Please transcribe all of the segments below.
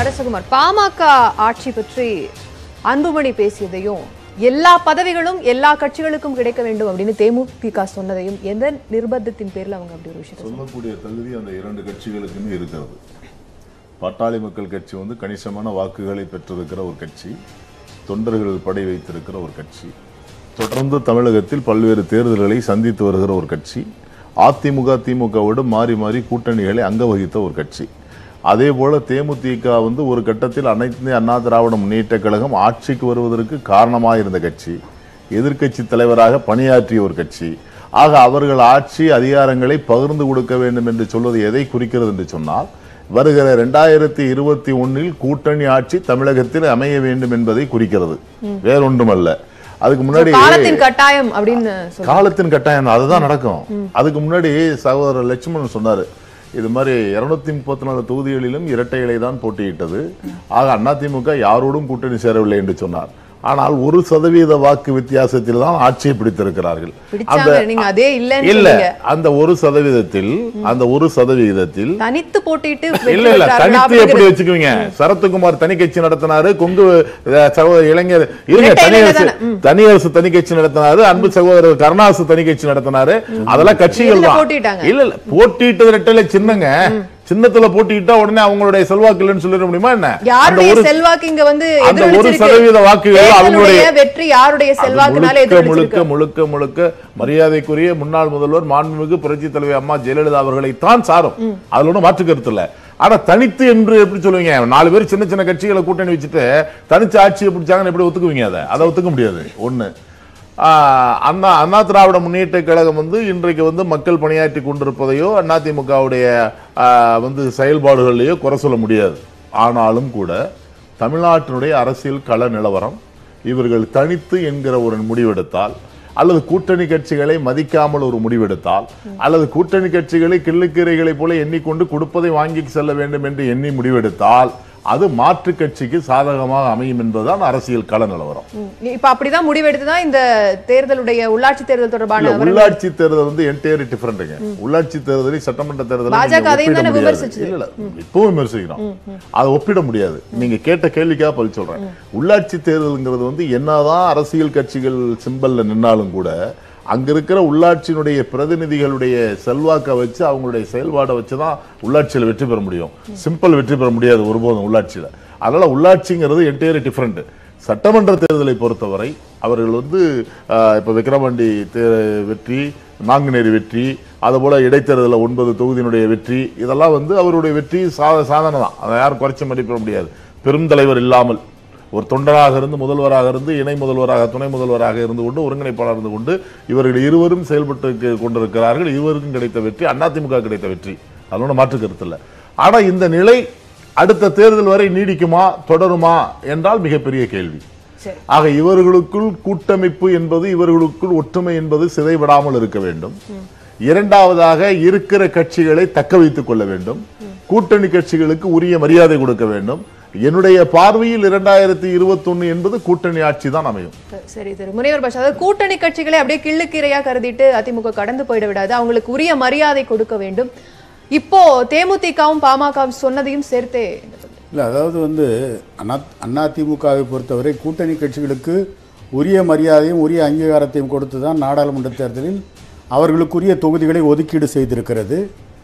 நடேசகுமார் பாமக ஆட்சி பற்றி அன்புமணி பேசியதையும் எல்லா பதவிகளும் எல்லா கட்சிகளுக்கும் கிடைக்க வேண்டும் அப்படின்னு தேமுதிக சொன்னதையும் எந்த நிர்பந்தத்தின் பேர்ல அவங்க அப்படி ஒரு விஷயத்தை சொல்லக்கூடிய தகுதி அந்த இரண்டு கட்சிகளுக்குமே இருக்கிறது பாட்டாளி மக்கள் கட்சி வந்து கணிசமான வாக்குகளை பெற்றிருக்கிற ஒரு கட்சி தொண்டர்கள் படை வைத்திருக்கிற ஒரு கட்சி தொடர்ந்து தமிழகத்தில் பல்வேறு தேர்தல்களை சந்தித்து வருகிற ஒரு கட்சி அதிமுக திமுகவோடு மாறி மாறி கூட்டணிகளை அங்க வகித்த ஒரு கட்சி அதே போல தேமுதிக வந்து ஒரு கட்டத்தில் அனைத்து இந்திய அண்ணா திராவிட முன்னேற்ற கழகம் ஆட்சிக்கு வருவதற்கு காரணமாக இருந்த கட்சி எதிர்க்கட்சி தலைவராக பணியாற்றிய ஒரு கட்சி ஆக அவர்கள் ஆட்சி அதிகாரங்களை பகிர்ந்து கொடுக்க வேண்டும் என்று சொல்வது எதை குறிக்கிறது என்று சொன்னால் வருகிற ரெண்டாயிரத்தி இருபத்தி ஒன்னில் கூட்டணி ஆட்சி தமிழகத்தில் அமைய வேண்டும் என்பதை குறிக்கிறது வேறொன்றுமல்ல அதுக்கு முன்னாடி காலத்தின் கட்டாயம் அப்படின்னு சொல்றாங்க காலத்தின் கட்டாயம் தான். அதுதான் நடக்கும் அதுக்கு முன்னாடி சகோதரர் லட்சுமணன் சொன்னாரு இது மாதிரி இருநூத்தி முப்பத்தி நாலு தொகுதிகளிலும் இரட்டை இலை தான் போட்டியிட்டது ஆக அதிமுக யாரோடும் கூட்டணி சேரவில்லை என்று சொன்னார் ஆனால் ஒரு சதவீத வாக்கு வித்தியாசத்தில் தான் ஆட்சியை பிடித்திருக்கிறார்கள் பிடிச்சாங்க நீங்க அதே இல்லன்னு இல்ல சொன்னீங்க அந்த ஒரு சதவீதத்தில் அந்த ஒரு சதவீதத்தில் தனித்து போட்டிட்டு இல்ல இல்ல தனித்து எப்படி வச்சுக்குவீங்க சரத்குமார் தனி கட்சி நடத்தினாரு கொங்கு அஹ், சகோதர இளைஞர் இருங்க இரட்டை தனி இலையில அரசு தானே, தனி அரசு தனி கட்சி நடத்தினாரு அன்பு சகோதரர் கருணாசு தனி கட்சி நடத்தினாரு அதெல்லாம் கட்சிகள் எதுல தான் போட்டியிட்டாங்க? இல்ல இல்ல போட்டியிட்டது ரெட்டல சின்னங்க சின்னத்துல போட்டியிட்டா உடனே அவங்களுடைய செல்வாக்கு இல்லைன்னு சொல்லிட முடியுமா என்ன அந்த யாருடைய ஒரு செல்வாக்கு இங்க வந்து அந்த ஒரு எதிரொலிச்சிருக்கு? சதவீத வாக்குகள் தேர்தலுடைய அவங்களுடைய வெற்றி யாருடைய அது செல்வாக்குனால முழுக்க முழுக்க எதிரொலிச்சிருக்கு முழுக்க முழுக்க மரியாதைக்குரிய முன்னாள் முதல்வர் மாண்புமிகு புரட்சி தலைவி அம்மா ஜெயலலிதா அவர்களைத்தான் சாரும் அதுல ஒன்றும் மாற்று கருத்து இல்ல ஆனா தனித்து என்று எப்படி சொல்லுவீங்க நாலு பேர் சின்ன சின்ன கட்சிகளை கூட்டணி வச்சுட்டு தனிச்சு ஆட்சியை பிடிச்சாங்கன்னு எப்படி ஒத்துக்குவீங்க அதை அதை ஒத்துக்க முடியாது ஒண்ணு ஆஹ் அண்ணா அண்ணா திராவிட முன்னேற்ற கழகம் வந்து இன்றைக்கு வந்து மக்கள் பணியாற்றி கொண்டிருப்பதையோ அதிமுகவுடைய வந்து செயல்பாடுகளையோ குறை சொல்ல முடியாது ஆனாலும் கூட தமிழ்நாட்டினுடைய அரசியல் கள நிலவரம் இவர்கள் தனித்து என்கிற ஒரு முடிவெடுத்தால் அல்லது கூட்டணி கட்சிகளை மதிக்காமல் ஒரு முடிவெடுத்தால் அல்லது கூட்டணி கட்சிகளை கிள்ளுக்கீரைகளைப் போல எண்ணிக்கொண்டு கொடுப்பதை வாங்கி செல்ல வேண்டும் என்று எண்ணி முடிவெடுத்தால் அது மாற்று கட்சிக்கு சாதகமாக அமையும் என்பதுதான் அரசியல் கள நிலவரம் ம். இப்ப அப்படிதான் முடிவெடுத்துதான் இந்த தேர்தலுடைய உள்ளாட்சி தேர்தல் இல்ல தொடர்பான விவரங்கள் உள்ளாட்சி தேர்தல் வந்து என்டையர் டிஃபரெண்ட்டுங்க உள்ளாட்சி தேர்தலை சட்டமன்ற தேர்தலை பாஜக நீங்க அதையும் ஒப்பிட தானே முடியாது. விமர்சிச்சது. இல்ல இல்ல இப்பவும் விமர்சிக்கிறோம் அதை ஒப்பிட முடியாது நீங்க கேட்ட கேள்விக்காக பதில் சொல்றேன் உள்ளாட்சி தேர்தல்ங்கிறது வந்து என்னதான் அரசியல் கட்சிகள் சிம்பல்ல நின்னாலும் கூட அங்க இருக்கிற உள்ளாட்சியினுடைய பிரதிநிதிகளுடைய செல்வாக்கை வச்சு அவங்களுடைய செயல்பாடை வச்சு தான் உள்ளாட்சியில் வெற்றி பெற முடியும் சிம்பிள் வெற்றி பெற முடியாது ஒருபோதும் உள்ளாட்சியில அதனால உள்ளாட்சிங்கிறது என்டையர் டிஃபரெண்ட் சட்டமன்ற தேர்தலை பொறுத்தவரை அவர்கள் வந்து ஆஹ், இப்ப விக்கிரவாண்டி தே- வெற்றி நாங்குநேரி வெற்றி அதுபோல இடைத்தேர்தலில் ஒன்பது தொகுதியினுடைய வெற்றி இதெல்லாம் வந்து அவருடைய வெற்றி சா- சாதனை தான் அதை யாரும் குறைச்சி மதிப்பிட முடியாது பெருந்தலைவர் இல்லாமல் ஒரு தொண்டராக இருந்து முதல்வராக இருந்து இணை முதல்வராக துணை முதல்வராக இருந்து கொண்டு ஒருங்கிணைப்பாளர் இருந்து கொண்டு இவர்கள் இருவரும் செயல்பட்டு கு- கொண்டிருக்கிறார்கள் இருவருக்கும் கிடைத்த வெற்றி அதிமுக கிடைத்த வெற்றி அதோட மாற்று கருத்து இல்லை ஆனா இந்த நிலை அடுத்த தேர்தல் வரை நீடிக்குமா தொடருமா என்றால் மிகப்பெரிய கேள்வி சரி ஆக இவர்களுக்குள் கூட்டமைப்பு என்பது இவர்களுக்குள் ஒற்றுமை என்பது சிதைவிடாமல் இருக்க வேண்டும் இரண்டாவதாக இருக்கிற கட்சிகளை தக்க வைத்துக் கொள்ள வேண்டும் கூட்டணி கட்சிகளுக்கு உரிய மரியாதை கொடுக்க வேண்டும் என்னுடைய பார்வையில் இரண்டாயிரத்தி இருபத்தொன்னு என்பது கூட்டணி ஆட்சி தான் அமையும் சரி சரி முனைவர் பாஷா அதாவது கூட்டணி கட்சிகளை அப்படியே கிள்ளுக்கீரையா கருதிட்டு அதிமுக கடந்து போயிட விடாது அவங்களுக்கு உரிய மரியாதை கொடுக்க வேண்டும் இப்போ தேமுதிகவும் பாமகவும் சொன்னதையும் சேர்த்தே இல்லை அதாவது வந்து அண்ணா அதிமுகவை பொறுத்தவரை கூட்டணி கட்சிகளுக்கு உரிய மரியாதையும் உரிய அங்கீகாரத்தையும் கொடுத்து தான் நாடாளுமன்ற தேர்தலில் அவர்களுக்குரிய தொகுதிகளை ஒதுக்கீடு செய்திருக்கிறது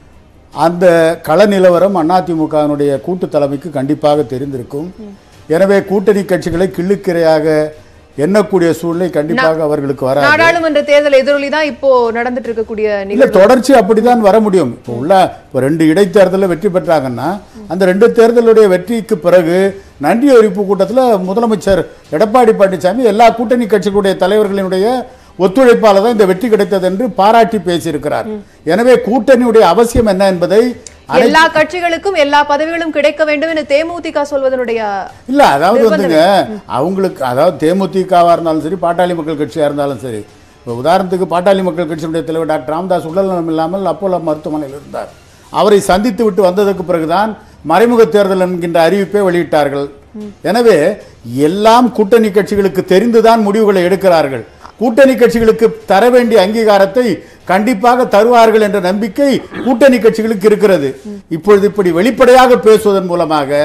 அந்த கள நிலவரம் அதிமுகவினுடைய கூட்டு தலைமைக்கு கண்டிப்பாக தெரிந்திருக்கும் எனவே கூட்டணி கட்சிகளை கிள்ளுக்கிரையாக எண்ணக்கூடிய சூழ்நிலை கண்டிப்பாக அவர்களுக்கு வராது நாடாளுமன்ற தேர்தல் எதிரொலி தான் இப்போ நடந்துட்டு இருக்கக்கூடிய இல்ல நிகழ்வு தொடர்ச்சி அப்படிதான் வர முடியும் இப்போ உள்ள இப்போ ரெண்டு இடைத்தேர்தலில் வெற்றி பெற்றாங்கன்னா அந்த ரெண்டு தேர்தலுடைய வெற்றிக்கு பிறகு நன்றி அறிவிப்பு கூட்டத்தில் முதலமைச்சர் எடப்பாடி பழனிசாமி எல்லா கூட்டணி கட்சிகளுடைய தலைவர்களினுடைய ஒத்துழைப்பால தான் இந்த வெற்றி கிடைத்தது என்று பாராட்டி பேசியிருக்கிறார் எனவே கூட்டணியுடைய அவசியம் என்ன என்பதை அனை- எல்லா கட்சிகளுக்கும் எல்லா பதவிகளும் கிடைக்க வேண்டும் என தேமுதிக சொல்வதனுடைய இல்ல அதாவது வந்துங்க அவங்களுக்கு அதாவது தேமுதிகவா இருந்தாலும் சரி பாட்டாளி மக்கள் கட்சியா இருந்தாலும் சரி இப்போ உதாரணத்துக்கு பாட்டாளி மக்கள் கட்சியினுடைய தலைவர் டாக்டர் ராமதாஸ் உடல்நலம் இல்லாமல் அப்போலோ மருத்துவமனையில் இருந்தார் அவரை சந்தித்து விட்டு வந்ததற்கு பிறகுதான் மறைமுக தேர்தல் என்கின்ற அறிவிப்பை வெளியிட்டார்கள் எனவே எல்லாம் கூட்டணி கட்சிகளுக்கு தெரிந்துதான் முடிவுகளை எடுக்கிறார்கள் கூட்டணி கட்சிகளுக்கு தர வேண்டிய அங்கீகாரத்தை கண்டிப்பாக தருவார்கள் என்ற நம்பிக்கை கூட்டணி கட்சிகளுக்கு இருக்கிறது இப்பொழுது இப்படி வெளிப்படையாக பேசுவதன் மூலமாக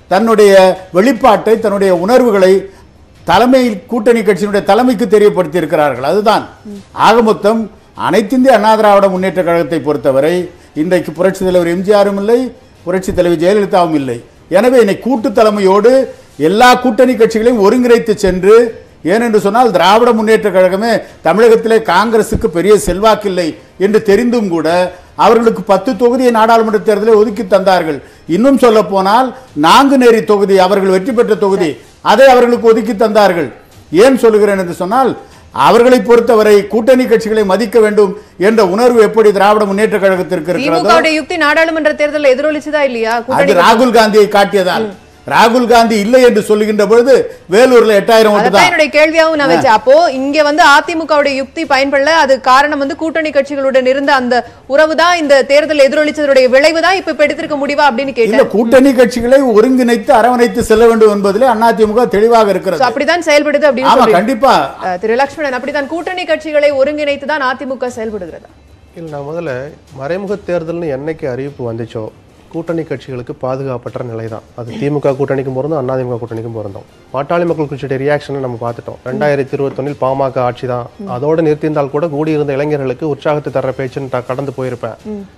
தன்னுடைய வெளிப்பாட்டை தன்னுடைய உணர்வுகளை தலைமை கூட்டணி கட்சியினுடைய தலைமைக்கு தெரியப்படுத்தி இருக்கிறார்கள் அதுதான் ஆக மொத்தம் அனைத்திந்திய அண்ணா திராவிட முன்னேற்ற கழகத்தை பொறுத்தவரை இன்றைக்கு புரட்சி தலைவர் எம்ஜிஆரும் இல்லை புரட்சி தலைவி ஜெயலலிதாவும் இல்லை எனவே இன்னைக்கு கூட்டு தலைமையோடு எல்லா கூட்டணி கட்சிகளையும் ஒருங்கிணைத்து சென்று ஏனென்று சொன்னால் திராவிட முன்னேற்ற கழகமே தமிழகத்திலே காங்கிரசுக்கு பெரிய செல்வாக்கில்லை என்று தெரிந்தும் கூட அவர்களுக்கு பத்து தொகுதியை நாடாளுமன்ற தேர்தலில் ஒதுக்கி தந்தார்கள் இன்னும் சொல்ல போனால் நாங்குநேரி தொகுதி அவர்கள் வெற்றி பெற்ற தொகுதி அதை அவர்களுக்கு ஒதுக்கி தந்தார்கள் ஏன் சொல்லுகிறேன் என்று சொன்னால் அவர்களை பொறுத்தவரை கூட்டணி கட்சிகளை மதிக்க வேண்டும் என்ற உணர்வு எப்படி திராவிட முன்னேற்ற கழகத்திற்கு இருக்கிறதோ திமுகவுடைய யுக்தி நாடாளுமன்ற தேர்தலில் எதிரொலிச்சுதா இல்லையா அது கூட்டணி ராகுல் காந்தியை காட்டியதால் ராகுல் காந்தி இல்லை என்று சொல்லுகின்ற பொழுது வேலூர்ல எட்டாயிரம் ஓட்டு அதான் தான் என்னுடைய கேள்வியாவும் நான் வச்சேன் அப்போ இங்க வந்து அதிமுகவுடைய யுக்தி பயன்படல அது காரணம் வந்து கூட்டணி கட்சிகளுடன் இருந்த அந்த உறவு தான் இந்த தேர்தல் எதிரொலிச்சதுடைய விளைவு தான் இப்ப இப்ப எடுத்திருக்க முடிவா அப்படின்னு இல்ல கேட்டேன் கூட்டணி கட்சிகளை ஒருங்கிணைத்து அரவணைத்து செல்ல வேண்டும் என்பதிலே அதிமுக தெளிவாக So, இருக்கிறது அப்படிதான் செயல்படுது அப்படின்னு ஆமா சொல்லி கண்டிப்பா அஹ், திரு லட்சுமணன் அப்படித்தான் கூட்டணி கட்சிகளை ஒருங்கிணைத்து தான் அதிமுக செயல்படுகிறதா இல்லை நான் முதல்ல மறைமுக தேர்தல்னு என்னைக்கு அறிவிப்பு வந்துச்சோ கூட்டணி கட்சிகளுக்கு பாதுகாப்பற்ற நிலை தான் அது திமுக கூட்டணிக்கும் பொருந்தும் அதிமுக கூட்டணிக்கும் பொருந்தும் பாட்டாளி மக்கள் கட்சியுடைய ரியாக்ஷனை நம்ம பார்த்துட்டோம் ரெண்டாயிரத்தி இருபத்தொன்னில் பாமக ஆட்சி தான் அதோடு நிறுத்தியிருந்தால் கூட கூடியிருந்த இளைஞர்களுக்கு உற்சாகத்தை தர்ற பேச்சுன்னு நான் கடந்து போயிருப்பேன்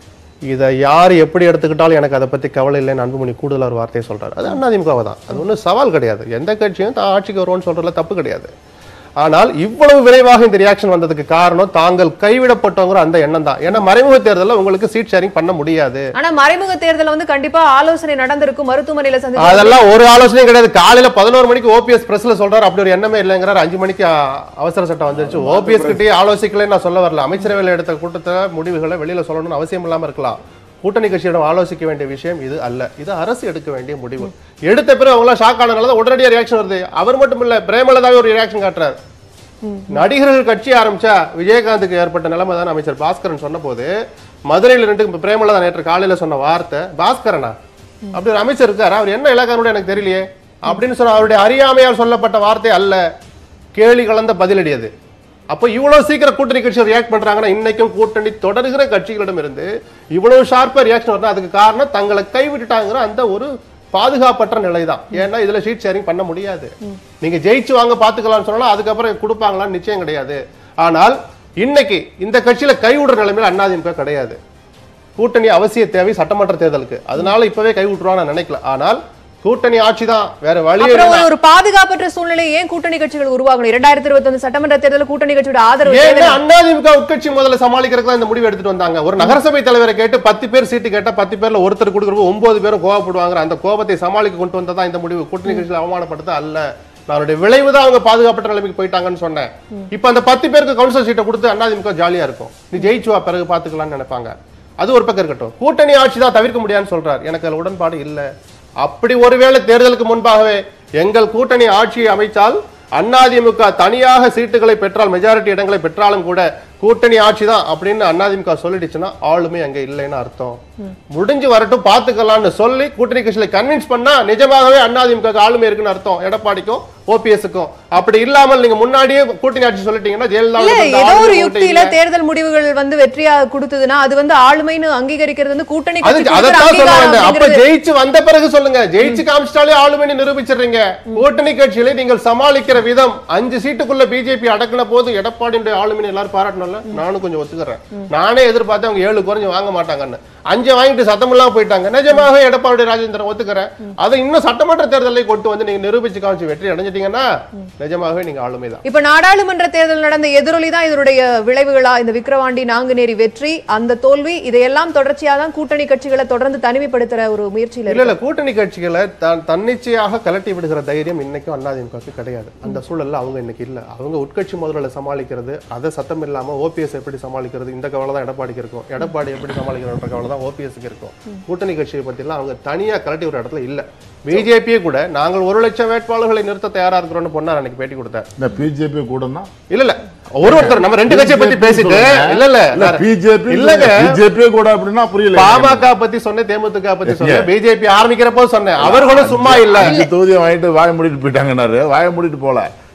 இதை யார் எப்படி எடுத்துக்கிட்டாலும் எனக்கு அதை பத்தி கவலை இல்லைன்னு அன்புமணி கூடுதலா ஒரு வார்த்தையை சொல்றாரு அது அதிமுகவை தான் அது ஒன்றும் சவால் கிடையாது எந்த கட்சியும் தான் ஆட்சிக்கு வருவோம்னு சொல்றதுல தப்பு கிடையாது ஆனால் இவ்வளவு விரைவாக இந்த ரியாக்ஷன் வந்ததுக்கு காரணம் தாங்கள் கைவிடப்பட்டவங்கிற அந்த எண்ணம் தான் ஏன்னா மறைமுக தேர்தலில் உங்களுக்கு சீட் ஷேரிங் பண்ண முடியாது ஆனா மறைமுக தேர்தல் வந்து கண்டிப்பா ஆலோசனை நடந்திருக்கும் மருத்துவமனையில சந்திச்சு அதெல்லாம் ஒரு ஆலோசனையும் கிடையாது காலையில பதினோரு மணிக்கு ஓபிஎஸ் பிரஸ்ல சொல்றாரு அப்படி ஒரு எண்ணமே இல்லைங்கிறார் அஞ்சு மணிக்கு அ, அவசர சட்டம் வந்துருச்சு ஓபிஎஸ் கிட்டயே ஆலோசிக்கலைன்னு நான் சொல்ல வரல அமைச்சரவையில் எடுத்த கூட்டத்தை முடிவுகளை வெளியில சொல்லணும்னு அவசியம் இல்லாம இருக்கலாம் கூட்டணி கட்சியிடம் ஆலோசிக்க வேண்டிய விஷயம் இது அல்ல இது அரசு எடுக்க வேண்டிய முடிவு எடுத்த பிறகு அவங்களாம் ஷாக் ஆனதுனால தான் உடனடியாக ரியாக்ஷன் வருது அவர் மட்டும் இல்ல பிரேமலதாவே ஒரு ரியாக்ஷன் காட்டுறாரு நடிகர்கள் கட்சி ஆரம்பிச்சா விஜயகாந்துக்கு ஏற்பட்ட நிலைமை தான் அமைச்சர் பாஸ்கரன் சொன்ன போது மதுரையில் ரெண்டு பிரேமலதா நேற்று காலையில சொன்ன வார்த்தை பாஸ்கரனா அப்படி ஒரு அமைச்சர் இருக்காரு அவர் என்ன இலக்காரோட எனக்கு தெரியலையே அப்படின்னு சொன்ன அவருடைய அறியாமையால் சொல்லப்பட்ட வார்த்தை அல்ல கேலி கலந்த பதிலடி அது அப்போ இவ்வளவு சீக்கிரம் கூட்டணி கட்சி ரியாக்ட் பண்றாங்கன்னா இன்னைக்கும் கூட்டணி தொடர்கிற கட்சிகளிடம் இருந்து இவ்வளவு ஷார்ப்பா ரியாக்ஷன் வரணும் அதுக்கு காரணம் தங்களை கைவிட்டுட்டாங்கிற அந்த ஒரு பாதுகாப்பற்ற நிலை தான் ஏன்னா இதுல ஷீட் ஷேரிங் பண்ண முடியாது நீங்க ஜெயிச்சு வாங்க பாத்துக்கலாம்னு சொன்னாலும் அதுக்கப்புறம் கொடுப்பாங்களான்னு நிச்சயம் கிடையாது ஆனால் இன்னைக்கு இந்த கட்சியில கைவிடுற நிலைமையில அதிமுக கிடையாது கூட்டணி அவசிய தேவை சட்டமன்ற தேர்தலுக்கு அதனால இப்பவே கை விட்டுருவாங்க நான் நினைக்கல ஆனால் கூட்டணி ஆட்சி தான் வேற வழியே அப்புறம் இல்லை. ஒரு- ஒரு பாதுகாப்பற்ற சூழ்நிலை ஏன் கூட்டணி கட்சிகள் உருவாகணும் இரண்டாயிரத்தி இருபத்தி சட்டமன்ற தேர்தல் கூட்டணி கட்சியோட ஆதரவு ஏன்னா தேவை. அதிமுக உட்கட்சி முதல்ல சமாளிக்கிறதுக்கு தான் இந்த முடிவு எடுத்துட்டு வந்தாங்க ஒரு நகரசபை தலைவரை கேட்டு பத்து பேர் சீட்டு கேட்டா பத்து பேர்ல ஒருத்தர் கொடுக்குறப்போ ஒன்பது பேரும் கோவப்படுவாங்க அந்த கோபத்தை சமாளிக்க கொண்டு வந்ததா இந்த முடிவு கூட்டணி கட்சியில் அவமானப்படுத்த அல்ல அதனுடைய விளைவு தான் அவங்க பாதுகாப்பற்ற நிலைமைக்கு போயிட்டாங்கன்னு சொன்னேன் இப்ப அந்த பத்து பேருக்கு கவுன்சிலர் சீட்டை கொடுத்து அதிமுக ஜாலியா இருக்கும் நீ ஜெயிச்சு வா பிறகு பாத்துக்கலாம்னு நினைப்பாங்க அது ஒரு பக்கம் இருக்கட்டும் கூட்டணி ஆட்சி தான் தவிர்க்க முடியாதுன்னு சொல்றார் எனக்கு அதுல உடன்பாடு இல்ல அப்படி ஒருவேளை தேர்தலுக்கு முன்பாகவே எங்கள் கூட்டணி ஆட்சியை அமைத்தால் அதிமுக தனியாக சீட்டுகளை பெற்றால் மெஜாரிட்டி இடங்களை பெற்றாலும் கூட கூட்டணி ஆட்சி தான் அப்படின்னு அதிமுக சொல்லிடுச்சுன்னா ஆளுமை அங்க இல்லைன்னு அர்த்தம் முடிஞ்சு வரட்டும் பாத்துக்கலாம்னு சொல்லி கூட்டணி கட்சியில கன்வின்ஸ் பண்ணா நிஜமாகவே அதிமுக ஆளுமை இருக்குன்னு அர்த்தம் எடப்பாடிக்கும் ஓபிஎஸ்க்கும் அப்படி இல்லாமல் நீங்க முன்னாடியே கூட்டணி ஆட்சி சொல்லிட்டீங்கன்னா இல்ல ஜெயலலிதா ஏதோ ஒரு ஆளுமை யுக்தியில இல்லை. தேர்தல் முடிவுகள் வந்து வெற்றியா கொடுத்ததுன்னா அது வந்து ஆளுமைன்னு அங்கீகரிக்கிறது வந்து கூட்டணி அது கட்சி கொடுக்கிற அதைத்தான் சொல்ல அங்கீகாரம் வந்தேன். அப்ப அப்படிங்கிறது- ஜெயிச்சு வந்த பிறகு சொல்லுங்க ஜெயிச்சு காமிச்சிட்டாலே ஆளுமைன்னு நிரூபிச்சிடுறீங்க கூட்டணி கட்சியில நீங்கள் சமாளிக்கிற விதம் அஞ்சு சீட்டுக்குள்ள பிஜேபி அடக்குன போது எடப்பாடியுடைய ஆளுமைன்னு எல்லாரும் பாராட்டணும்ல நானும் கொஞ்சம் ஒத்துக்கிறேன் நானே எதிர்பார்த்தேன் அவங்க ஏழு குறைஞ்சு வாங்க மாட்டாங்கன்னு அஞ்சு வாங்கிட்டு சத்தமில்லாம போயிட்டாங்க நிஜமாவே எடப்பாடி ராஜேந்திரன் ஒத்துக்கிறேன் அதை இன்னும் சட்டமன்ற தேர்தலை கொண்டு வந்து நீங்க நிரூபிச்சு காமிச்சு வெற்றி அடைஞ்சிட்டீங்கன்னா நிஜமாவே நீங்க ஆளுமை தான் இப்ப நாடாளுமன்ற தேர்தல் நடந்த எதிரொலி தான் இதனுடைய விளைவுகளா இந்த விக்கிரவாண்டி நாங்குநேரி வெற்றி அந்த தோல்வி இதையெல்லாம் தொடர்ச்சியா தான் கூட்டணி கட்சிகளை தொடர்ந்து தனிமைப்படுத்துற ஒரு முயற்சியில இல்ல இருக்கு இல்ல கூட்டணி கட்சிகளை தன் தன்னிச்சையாக கலட்டி விடுகிற தைரியம் இன்னைக்கும் அதிமுகவுக்கு கிடையாது அந்த சூழல்ல அவங்க இன்னைக்கு இல்ல அவங்க உட்கட்சி முதல்ல சமாளிக்கிறது அதை சத்தம் இல்லாம ஓபிஎஸ் எப்படி சமாளிக்கிறது இந்த கவலை தான் எடப்பாடிக்கு இருக்கும் எடப்பாடி எப்படி சமாளிக்கிறன்ற கவலை தான் ஓபிஎஸ்க்கு இருக்கும் கூட்டணி கட்சியை பத்தி எல்லாம் அவங்க தனியா கலட்டி ஒரு இடத்துல இல்ல பிஜேபியே கூட நாங்கள் ஒரு லட்சம் வேட்பாளர்களை நிறுத்த தயாரா இருக்கிறோம்னு பொண்ணார் அன்னைக்கு பேட்டி கொடுத்தார் இந்த பிஜேபி கூடனா இல்ல இல்ல ஒரு ஒருத்தர் நம்ம ரெண்டு கட்சியை பத்தி பேசிட்டு இல்ல இல்ல நான்- பிஜேபி இல்லங்க பிஜேபி கூட அப்படின்னா புரியல பாமக பத்தி சொன்னேன் தேமுதிக பத்தி சொன்னேன் பிஜேபி ஆரம்பிக்கிறப்போ சொன்னேன் அவர்களும் சும்மா இல்ல அஞ்சு தொகுதியை வாங்கிட்டு வாய மூடிட்டு போயிட்டாங்கன்னாரு வாய மூடிட்டு போல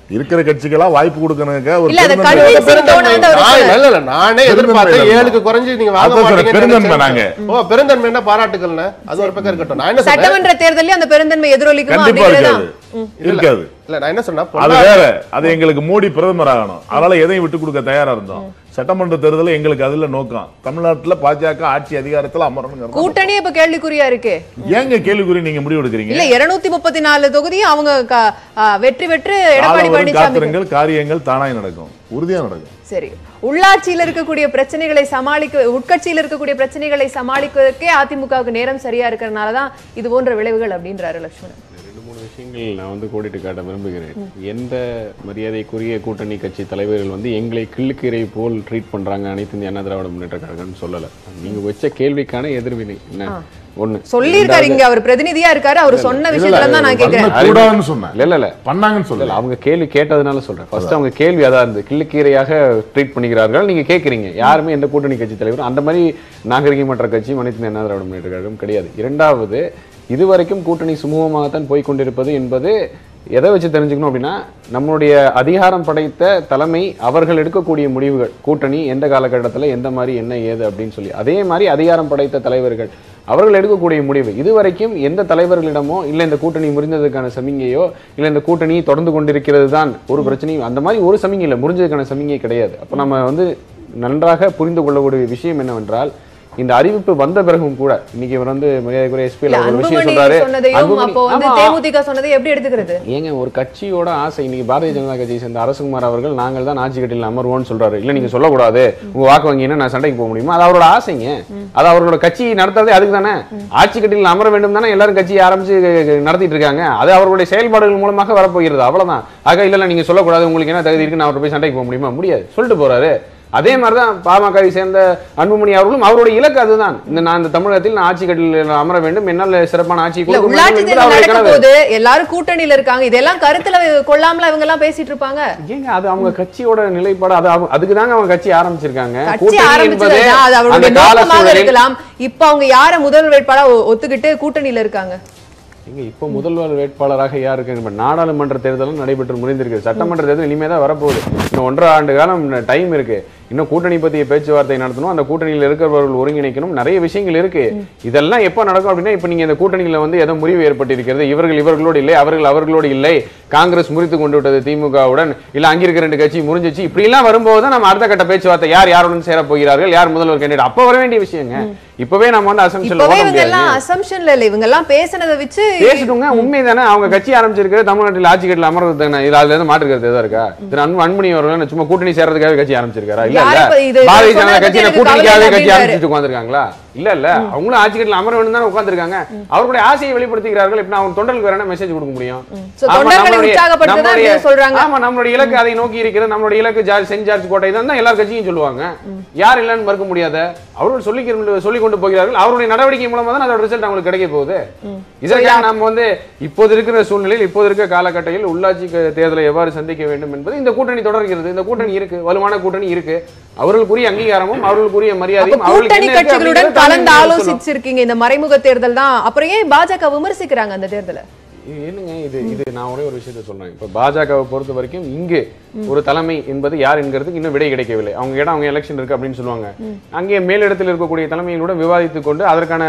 இருக்கிற கட்சிகளா வாய்ப்பு கொடுக்கணுங்க ஒரு இல்ல, அந்த பெருந்தன்மை- convincing tone வந்து அவர் நான் சொல்லல. இல்ல, இல்ல, நானே எதிர்பார்த்தேன் பெருந்தன்மை ஏழுக்கு குறைஞ்சு நீங்க வாங்க அதான் சொல்றேன், மாட்டீங்கன்னு பெருந்தன்மை நினைச்சேன். ஓ பெருந்தன்மை என்ன பாராட்டுகள்னு அது ஒரு பக்கம் இருக்கட்டும் நான் என்ன சொன்னேன் சட்டமன்ற தேர்தலில் அந்த பெருந்தன்மை எதிரொலிக்குமா கண்டிப்பா அப்படிங்கறதா இருக்காது இருக்காது இல்ல நான் என்ன சொன்னா அது பொள்ளாச்சி- வேற அது எங்களுக்கு மோடி பிரதமர் ஆகணும் அதனால எதையும் விட்டு கொடுக்க தயாரா இருந்தோம் சட்டமன்ற தேர்தல் எங்களுக்கு அதுல நோக்கம் தமிழ்நாட்டுல பாஜக ஆட்சி அதிகாரத்துல அமரணும் கூட்டணி இப்ப கேள்விக்குறியா இருக்கு ஏங்க கேள்விக்குறி நீங்க முடிவு எடுக்கிறீங்க இல்ல இருநூத்தி முப்பத்தி நாலு தொகுதியும் அவங்க க- ஆ, வெற்றி பெற்று எடப்பாடி காலம் வரும் பழனிசாமி காத்திரங்கள் காரியங்கள் தானாய் நடக்கும் உறுதியா நடக்கும் சரி உள்ளாட்சியில் இருக்கக்கூடிய பிரச்சனைகளை சமாளிக்க உட்கட்சியில் இருக்கக்கூடிய பிரச்சனைகளை சமாளிக்கிறதுக்கே அதிமுகவுக்கு நேரம் சரியா இருக்கிறதுனால தான் இது போன்ற விளைவுகள் அப்படின்றாரு லட்சுமணன் ரெண்டு மூணு விஷயங்கள் நான் வந்து கோடிட்டு காட்ட விரும்புகிறேன் எந்த மரியாதைக்குரிய கூட்டணி கட்சி தலைவர்கள் வந்து எங்களை கிள்ளுக்கீரை போல் ட்ரீட் பண்றாங்க அனைத்து இந்திய அண்ணா திராவிட முன்னேற்ற கழகம்னு சொல்லல நீங்க வச்ச கேள்விக்கான எதிர்வினை என்ன ஒண்ணு சொல்லியிருக்காரு இங்க அவர் பிரதிநிதியா இருக்காரு அவர் சொன்ன விஷயத்துல தான் நான் கேக்குறேன் பண்ண கூடாதுன்னு சொன்னேன் இல்ல இல்ல இல்ல பண்ணாங்கன்னு இல்ல, சொல்லல அவங்க கேள்வி கேட்டதுனால சொல்றேன் ஃபர்ஸ்ட் அவங்க கேள்வி அதான் இருந்து கிள்ளுக்கீரையாக ட்ரீட் பண்ணிக்கிறார்கள் நீங்க கேக்குறீங்க யாருமே எந்த கூட்டணி கட்சி தலைவரும் அந்த மாதிரி நாகரிகமற்ற கட்சி அனைத்து அண்ணா திராவிட முன்னேற்ற கழகம் கிடையாது இரண்டாவது இதுவரைக்கும் கூட்டணி சுமூகமாகத்தான் போய் கொண்டிருப்பது என்பது எதை வச்சு தெரிஞ்சுக்கணும் அப்படின்னா நம்மளுடைய அதிகாரம் படைத்த தலைமை அவர்கள் எடுக்கக்கூடிய முடிவுகள் கூட்டணி எந்த காலகட்டத்தில் எந்த மாதிரி என்ன ஏது அப்படின்னு சொல்லி அதே மாதிரி அதிகாரம் படைத்த தலைவர்கள் அவர்கள் எடுக்கக்கூடிய முடிவு இதுவரைக்கும் எந்த தலைவர்களிடமோ இல்லை இந்த கூட்டணி முறிந்ததுக்கான சமிங்கையோ இல்லை இந்த கூட்டணி தொடர்ந்து கொண்டிருக்கிறது தான் ஒரு பிரச்சனையும் அந்த மாதிரி ஒரு சமிங்கை இல்லை முறிஞ்சதுக்கான சமிங்கை கிடையாது அப்போ நம்ம வந்து நன்றாக புரிந்து கொள்ளக்கூடிய விஷயம் என்னவென்றால் இந்த அறிவிப்பு வந்த பிறகும் கூட இன்னைக்கு இவர் வந்து மரியாதைக்குரிய எஸ்பி இல்ல, ஒரு விஷயம் அன்புமணி சொல்றாரு சொன்னதையும் அன்புமணி- அப்போ வந்து ஆமா. தேமுதிக சொன்னதை எப்படி எடுத்துக்கிறது ஏங்க ஒரு கட்சியோட ஆசை இன்னைக்கு பாரதிய ஜனதா கட்சியை சேர்ந்த அரசுகுமார் அவர்கள் நாங்கள் தான் ஆட்சி கட்டில் அமர்வோம்னு சொல்றாரு இல்ல நீங்க சொல்லக்கூடாது உங்க வாக்கு வங்கினா நான் சண்டைக்கு போக முடியுமா அது அவரோட ஆசைங்க அது அவரோட கட்சி நடத்துறதே அதுக்கு தானே ஆட்சி கட்டில் அமர வேண்டும் தானே எல்லாரும் கட்சியை ஆரம்பிச்சு நடத்திட்டு இருக்காங்க அது அவர்களுடைய செயல்பாடுகள் மூலமாக வரப்போகிறது அவ்வளவுதான் ஆக இல்ல இல்ல நீங்க சொல்லக்கூடாது உங்களுக்கு என்ன தகுதி இருக்கு நான் அவர்கிட்ட போய் சண்டைக்கு போக முடியுமா முடியாது சொல்லிட்டு போறாரு அதே மாதிரிதான் பாமகவை சேர்ந்த அன்புமணி அவர்களும் அவருடைய இலக்கு அதுதான் இந்த நான் இந்த தமிழகத்தில் நான் ஆட்சி கட்டில் அமர வேண்டும் என்னால் சிறப்பான ஆட்சி இல்ல கொடுக்க உள்ளாட்சி வேண்டும் என்பது தேர்தல் அவருடைய நடக்கும் கனவு. போது எல்லாரும் கூட்டணியில இருக்காங்க இதெல்லாம் கருத்துல கொள்ளாமல இவங்க எல்லாம் பேசிட்டு இருப்பாங்க ஏங்க அது அவங்க கட்சியோட நிலைப்பாடு அது அவங்க- அதுக்கு தாங்க அவங்க கட்சி ஆரம்பிச்சிருக்காங்க கட்சி கூட்டணி ஆரம்பிச்சது என்பது அது அவருடைய அந்த கால நோக்கமாக சூழலில் இருக்கலாம் இப்ப அவங்க யார முதல் வேட்பாளா ஒ- ஒத்துக்கிட்டு கூட்டணியில இருக்காங்க ஏங்க இப்போ முதல்வர் வேட்பாளராக யார் இருக்காங்க இப்ப நாடாளுமன்ற தேர்தலும் நடைபெற்று முடிந்திருக்கு சட்டமன்ற தேர்தல் இனிமே தான் வரப்போகுது இன்னும் ஒன்றரை ஆண்டு காலம் டைம் இருக்கு இன்னும் கூட்டணி பத்திய பேச்சுவார்த்தை நடத்தணும் அந்த கூட்டணியில் இருக்கிறவர்கள் ஒருங்கிணைக்கணும் நிறைய விஷயங்கள் இருக்கு இதெல்லாம் எப்போ நடக்கும் அப்படின்னா இப்போ நீங்க இந்த கூட்டணியில வந்து ஏதோ முறிவு ஏற்பட்டிருக்கிறது இவர்கள் இவர்களோடு இல்லை அவர்கள் அவர்களோடு இல்லை காங்கிரஸ் முறித்து கொண்டு விட்டது திமுகவுடன் இல்ல அங்க இருக்க ரெண்டு கட்சி முறிஞ்சிச்சு இப்படி எல்லாம் வரும்போது தான் நம்ம அடுத்த கட்ட பேச்சுவார்த்தை யார் யாருடன் சேர போகிறார்கள் யார் முதல்வர் கேண்டிடேட் அப்ப வர வேண்டிய விஷயங்க இப்பவே நம்ம வந்து அசம்ஷன் இப்பவே ஓட இவங்க முடியாது எல்லாம் அசம்ஷன்ல இல்ல இவங்க எல்லாம் பேசுனதை வச்சு பேசிட்டுங்க உண்மைதானே அவங்க கட்சி ஆரம்பிச்சிருக்கிறது தமிழ்நாட்டில் ஆட்சி கட்டில் அமர்றது தானே இதுல அதுல இருந்து மாற்றுக்கிறது எதா இருக்கா திரு அன்பு அன்புமணி அவர்கள் என்ன சும்மா கூட்டணி சேர்றதுக்காக கட்சி ஆரம்பிச்சிருக்காரா இல்ல யாரு இல்ல இப்ப இது பாரதிய சொன்னதை ஜனதா பத்தி கட்சி எனக்கு கூட்டணிக்காக கவலை கட்சி இல்லை ஆரம்பிச்சுட்டு உட்காந்துருக்காங்களா இல்ல இல்ல அவங்களும் ஆட்சி கட்டில் அமர வேண்டும் தானே உட்காந்துருக்காங்க அவர்களுடைய ஆசையை வெளிப்படுத்துகிறார்கள் இப்ப அவங்க தொண்டர்களுக்கு வேற என்ன மெசேஜ் கொடுக்க முடியும் So, ஆமா, தொண்டர்களை நம்மளுடைய- உற்சாகப்படுத்த தான் நம்மளுடைய- இப்படி சொல்றாங்க. ஆமா நம்மளுடைய இலக்கு அதை நோக்கி இருக்கிறது நம்மளுடைய இலக்கு ஜார்ஜ் சென்ட் ஜார்ஜ் கோட்டை தான் எல்லா கட்சியும் சொல்லுவாங்க யார் இல்லைன்னு மறுக்க முடியாத அவர்கள் சொல்லி சொல்லி கொண்டு போகிறார்கள் அவருடைய நடவடிக்கை மூலமா தான் அதோட ரிசல்ட் அவங்களுக்கு கிடைக்க போகுது இதற்காக நம்ம வந்து இப்போது இருக்கிற சூழ்நிலையில் இப்போது இருக்கிற காலகட்டத்தில் உள்ளாட்சி க- தேர்தலை எவ்வாறு சந்திக்க வேண்டும் என்பது இந்த கூட்டணி தொடர்கிறது இந்த கூட்டணி இருக்கு வலுவான கூட்டணி இருக்கு அவர்களுக்குரிய அங்கீகாரமும் அவர்களுக்குரிய அப்ப மரியாதையும் அவர்களுக்கு கூட்டணி என்ன இருக்கு கட்சிகளுடன் அப்படிங்கிறத கலந்து தமிழ் சொல்லணும். ஆலோசிச்சிருக்கீங்க இந்த மறைமுக தேர்தல் தான் அப்புறம் ஏன் பாஜக விமர்சிக்கிறாங்க அந்த தேர்தலை இது என்னங்க இது இது நான் ஒரே ஒரு விஷயத்த சொல்றேன் இப்ப பாஜகவை பொறுத்த வரைக்கும் இங்கு ஒரு தலைமை என்பது யார் என்கிறதுக்கு இன்னும் விடை கிடைக்கவில்லை அவங்க இடம் அவங்க எலெக்ஷன் இருக்கு அப்படின்னு சொல்லுவாங்க அங்கே மேலிடத்தில் இருக்கக்கூடிய தலைமைகளோட விவாதித்துக் கொண்டு அதற்கான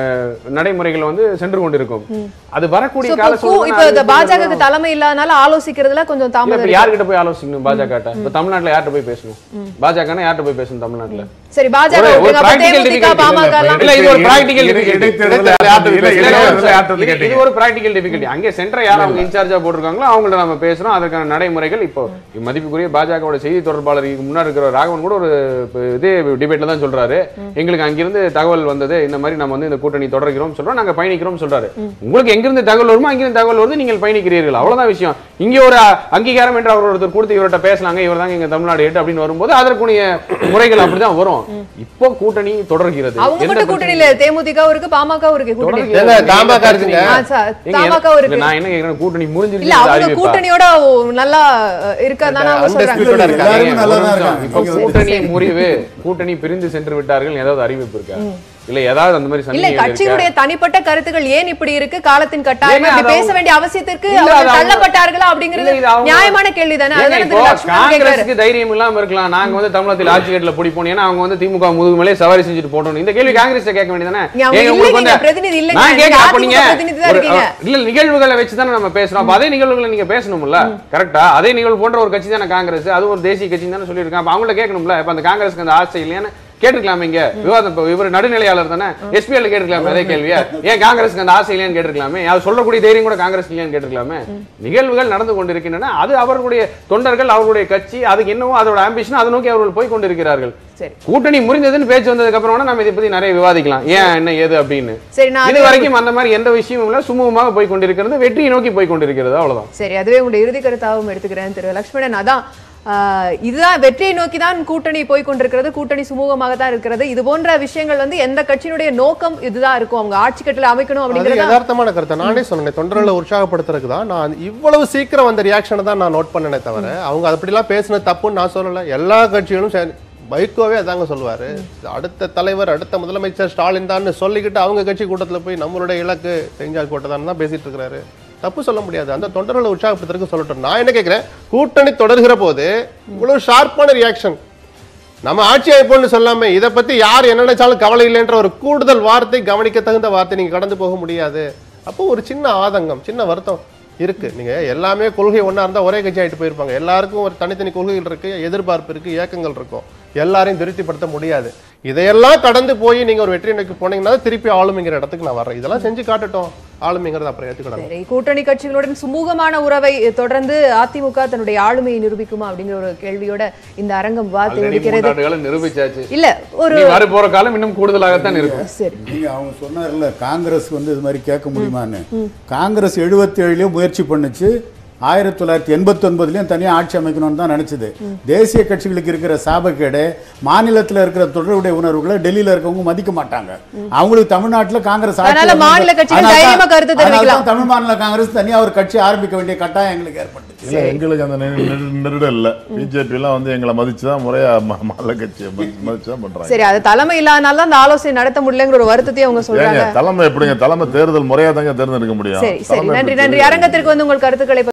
நடைமுறைகள் வந்து சென்று கொண்டிருக்கும் அது வரக்கூடிய So, கால இப்போ கூ- இப்ப இந்த பாஜக தலைமை இல்லாதனால ஆலோசிக்கிறதுல கொஞ்சம் இல்ல, தாமதம் இப்ப இருக்கு. யார்கிட்ட போய் ஆலோசிக்கணும் பாஜக இப்ப தமிழ்நாட்டுல யார்கிட்ட போய் பேசணும் பாஜக யார்கிட்ட போய் பேசணும் தமிழ்நாட்டுல சரி பாஜக ஒரு- ஒரு விட்டுருங்க. அப்ப practical தேமுதிக difficulty பாமக எல்லாம் இல்ல இது ஒரு practical இடை- difficulty. இடைத்தேர்தல்ல இடைத்தேர்தல்ல யார்கிட்ட இல்ல, பேசணும்? இடைத்தேர்தல்ல யார்கிட்ட இது- கேட்டீங்க? இது ஒரு practical difficulty. அங்கே சென்ற யார் அவங்க இன்சார்ஜா போட்டிருக்காங்களோ அவங்கள்ட்ட நம்ம பேசுறோம் அதற்கான நடைமுறைகள் இப்போ மதிப்புக்குரிய பாஜகவோட செய்தி தொடர்பாளருக்கு முன்னாடி இருக்கிற ராகவன் கூட ஒரு இப்ப இதே டிபேட்ல தான் சொல்றாரு எங்களுக்கு அங்கிருந்து தகவல் வந்தது இந்த மாதிரி நம்ம வந்து இந்த கூட்டணி தொடர்கிறோம் சொல்றோம் நாங்க பயணிக்கிறோம் சொல்றாரு உங்களுக்கு எங்கிருந்து தகவல் வருமோ அங்கிருந்து தகவல் வருது நீங்கள் பயணிக்கிறீர்கள் அவ்வளவுதான் விஷயம் இங்க ஒரு அங்கீகாரம் என்று அவர் ஒருத்தர் கொடுத்து இவர்கிட்ட பேசலாங்க இவர் தாங்க எங்க தமிழ்நாடு ஹெட் அப்படின்னு வரும்போது அதற்குரிய முறைகள் அப்படிதான் வரும் இப்போ கூட்டணி தொடர்கிறது அவங்க எந்த மட்டும் கூட்டணியில தேமுதிக இருக்கு பாமக இருக்கு கூட்டணி தொடர்கிறது. ஏங்க, தாமக இருக்குங்க. ஆ, சார், எங்க- தமாகா இல்ல, இருக்கு நான் என்ன கேக்குறேன் கூட்டணி இல்ல முடிஞ்சிருச்சு அவங்க அறிவிப்பா? கூட்டணியோட நல்லா இருக்கதானே அவங்க undisputed சொல்றாங்க ஆ இருக்காங்க. எல்லாருமே நல்லா தான் ஒரு நிமிஷம். இருக்காங்க இப்ப கூட்டணி முறிவு கூட்டணி பிரிந்து சென்று விட்டார்கள் ஏதாவது அறிவிப்பு இருக்கா இல்ல ஏதாவது அந்த மாதிரி இல்ல சந்தேகம் இருக்கா? கட்சியுடைய தனிப்பட்ட கருத்துக்கள் ஏன் இப்படி இருக்கு காலத்தின் கட்டாயம் ஏங்க, இப்படி அது பேச அவங்க- வேண்டிய அவசியத்திற்கு இல்ல, அது அவர்கள் அவங்க- தள்ளப்பட்டார்களா அப்படிங்கிறது இல்ல, இது அவங்க- நியாயமான கேள்விதானே ஏங்க, அதுதானே இப்போ திரு லட்சுமணன் கேக்குறாரு காங்கிரஸுக்கு தைரியம் இல்லாம இருக்கலாம் நாங்க வந்து தமிழகத்தில் ஆட்சி கட்டில பிடிப்போம் ஏன்னா அவங்க வந்து திமுக முதுகு மேலே சவாரி செஞ்சுட்டு போட்டோம் இந்த கேள்வி காங்கிரஸ் கேட்க வேண்டியதானே நீங்க அவங்க ஏங்க, உங்களுக்கு இல்லைங்க, வந்து- பிரதிநிதி இல்லைங்க. நான் நீங்க கேட்க அப்ப அதிமுக நீங்க பிரதிநிதி தான் ஒரு- இருக்கீங்க. இல்ல நிகழ்வுகளை வச்சு தானே நம்ம பேசுறோம் அப்ப அதே நிகழ்வுகளை நீங்க பேசணும்ல கரெக்டா அதே நிகழ்வு போன்ற ஒரு கட்சி தானே காங்கிரஸ் அது ஒரு தேசிய கட்சி தானே சொல்லியிருக்காங்க அப்ப அவங்கள கேட்கணும்ல இப்ப அந்த காங்கிரஸ்க்கு அந்த ஆசை இல்லையான்னு கேட்டிருக்கலாமே இங்க விவாதம் இப்ப இவர் நடுநிலையாளர் தானே எஸ்பிஎல் கேட்டிருக்கலாமே அதே கேள்வியா ஏன் காங்கிரஸ்க்கு அந்த ஆசை இல்லையான்னு கேட்டிருக்கலாமே அது சொல்லக்கூடிய தைரியம் கூட காங்கிரஸ் இல்லையான்னு கேட்டிருக்கலாமே நிகழ்வுகள் நடந்து கொண்டிருக்கின்றன அது அவர்களுடைய தொண்டர்கள் அவர்களுடைய கட்சி அதுக்கு என்னவோ அதோட ஆம்பிஷன் அதை நோக்கி அவர்கள் போய் கொண்டிருக்கிறார்கள் சரி கூட்டணி முறிந்ததுன்னு பேச்சு வந்ததுக்கு அப்புறம் வேணா நம்ம இதை பத்தி நிறைய விவாதிக்கலாம் ஏன் என்ன ஏது அப்படின்னு சரி நான் இது அதே- வரைக்கும் அந்த மாதிரி எந்த விஷயமும் இல்ல சுமூகமாக போய் கொண்டிருக்கிறது வெற்றியை நோக்கி போய் கொண்டிருக்கிறது அவ்வளவுதான் சரி அதுவே உங்களுடைய இறுதி கருத்தாகவும் எடுத்துக்கிறேன் திரு லட்சுமணன் அதான் ஆஹ், இதுதான் வெற்றியை நோக்கி தான் கூட்டணி போய் கொண்டிருக்கிறது கூட்டணி சுமூகமாக தான் இருக்கிறது இது போன்ற விஷயங்கள் வந்து எந்த கட்சியினுடைய நோக்கம் இதுதான் இருக்கும் அவங்க ஆட்சி கட்டளை அமைக்கணும் அது அப்படிங்கறத யதார்த்தமான கருத்தை நானே சொன்னேன் தொண்டர்களை உற்சாகப்படுத்துறதுக்கு தான் நான் இவ்வளவு சீக்கிரம் அந்த ரியாக்ஷனை தான் நான் நோட் பண்ணனே தவிர அவங்க அப்படிலாம் பேசுனது தப்புன்னு நான் சொல்லல எல்லா கட்சிகளும் சரி, வைகோவே அதாங்க சொல்லுவாரு அடுத்த தலைவர் அடுத்த முதலமைச்சர் ஸ்டாலின் தான் சொல்லிக்கிட்டு அவங்க கட்சி கூட்டத்துல போய் நம்மளுடைய இலக்கு செஞ்சால் கூட்டத்தான் தான் பேசிட்டு இருக்கிறாரு தப்பு சொல்ல முடியாது அந்த தொண்டர்களை உற்சாகப்படுத்துறதுக்கு சொல்லட்டும் நான் என்ன கேட்கிறேன் கூட்டணி தொடர்கிற போது இவ்வளவு ஷார்ப்பான ரியாக்ஷன் நம்ம ஆட்சி அமைப்போம்னு சொல்லாம இதை பத்தி யார் என்ன நினைச்சாலும் கவலை இல்லைன்ற ஒரு கூடுதல் வார்த்தை கவனிக்க தகுந்த வார்த்தை நீங்க கடந்து போக முடியாது அப்போ ஒரு சின்ன ஆதங்கம் சின்ன வருத்தம் இருக்கு நீங்க எல்லாமே கொள்கை ஒண்ணா இருந்தா ஒரே கட்சி ஆயிட்டு போயிருப்பாங்க எல்லாருக்கும் ஒரு தனித்தனி கொள்கைகள் இருக்கு எதிர்பார்ப்பு இருக்கு இயக்கங்கள் இருக்கும் எல்லாரையும் திருப்திப்படுத்த முடியாது இதையெல்லாம் கடந்து போய் நீங்க ஒரு வெற்றி நோக்கி போனீங்கன்னா தான் திருப்பி ஆளுமைங்கிற இடத்துக்கு நான் வர்றேன் இதெல்லாம் செஞ்சு காட்டட்டும் ஆளுமைங்கிறத அப்புறம் ஏத்துக்கிடணும் சரி கூட்டணி கட்சிகளுடன் சுமூகமான உறவை தொடர்ந்து அதிமுக தன்னுடைய ஆளுமையை நிரூபிக்குமா அப்படிங்கிற ஒரு கேள்வியோட இந்த அரங்கம் வார்த்தை Already முடிக்கிறது மூன்று ஆண்டுகளை நிரூபிச்சாச்சு இல்ல ஒரு நீ வர போற காலம் இன்னும் கூடுதலாகத்தான் இருக்கும் சரி நீங்க அவங்க சொன்னார்ல காங்கிரஸ் வந்து இது மாதிரி கேட்க முடியுமான்னு காங்கிரஸ் எழுபத்தி ஏழுலயும் முயற்சி பண்ணுச்சு ஆயிரத்தி தொள்ளாயிரத்தி எண்பத்தி ஒன்பதுலயும் தனியா ஆட்சி அமைக்கணும்னு தான் நினைச்சது தேசிய கட்சிகளுக்கு இருக்கிற சாபக்கேடு மாநிலத்துல இருக்கிற தொடர்புடைய உணர்வுகளை டெல்லியில இருக்கவங்க மதிக்க மாட்டாங்க அவங்களுக்கு தமிழ்நாட்டுல காங்கிரஸ் ஆட்சி அதனால வரணும். மாநில கட்சிகள் அதனால தான்- தைரியமா கருத்து அதனால தான் தெரிவிக்கலாம். தமிழ் மாநில காங்கிரஸ் தனியா ஒரு கட்சி ஆரம்பிக்க வேண்டிய கட்டாயம் எங்களுக்கு ஏற்பட்டுச்சு இல்ல எங்களுக்கு அந்த நெரு- நெரு- நெருடல் இல்ல பிஜேபி எல்லாம் வந்து எங்களை மதிச்சுதான் முறையா ம- மாநில கட்சியை மதி- மதிச்சுதான் பண்றாங்க சரி அது தலைமை இல்லாதனால தான் அந்த ஆலோசனை நடத்த முடியலங்கிற ஒரு வருத்தத்தையும் அவங்க ஏங்க சொல்றாங்க தலைமை எப்படிங்க தலைமை தேர்தல் முறையா தாங்க தேர்ந்தெடுக்க முடியும் சரி சரி தலைமை நன்றி எப்படி நன்றி அரங்கத்திற்கு வந்து உங்கள் கருத்துக்களை